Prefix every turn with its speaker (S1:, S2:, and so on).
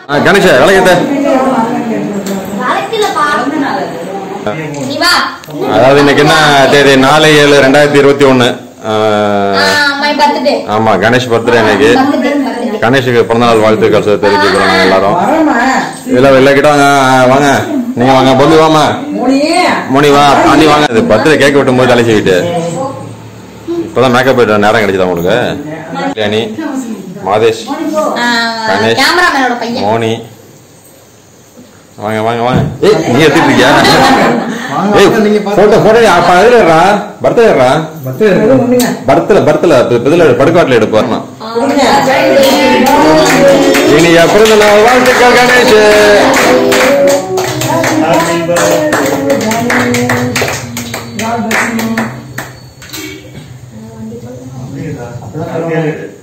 S1: ஆ, கணேஷ் விளக்கத்த
S2: நீ வா
S1: அதாவது இன்னைக்கு என்ன தேதி நாலு ஏழு ரெண்டாயிரத்தி இருபத்தி ஒன்னு
S2: மை பர்த்டே
S1: ஆமா கணேஷ் பர்த்டே இன்னைக்கு கணேஷுக்கு பிறந்தநாள் வாழ்த்துக்கள் சொல்லி தெரிவிச்சுக்கிறோம் நாங்க எல்லாரும் இல்ல இல்ல கிட்ட வாங்க ஆ, வாங்க நீங்க வாங்க பொம்பி வாமா மோனி வா அண்ணி வாங்க இது பர்த்டே கேக் வெட்டும் போது தலைச்சு விட்டு இப்பதான் மேக்கப் போயிட்டு நேரம் கிடைச்சதா உங்களுக்கு கல்யாணி மாதேஷ் கணேஷ்.
S2: கேமராமேனோட பையன்
S1: மோனி வாங்க வாங்க வாங்க ஏய் நீ எடுத்துட்டு இருக்கியா ஏய் போட்டோ போட்டோ அப்ப அதுல இருடா பர்த்டே இருடா பர்த்ல பர்த்ல இதுல படுக்காட்டுல எடுப்பு வரணும் இனி பிறந்த நாள் வாழ்த்துக்கள் கணேஷ்
S3: அப்படியே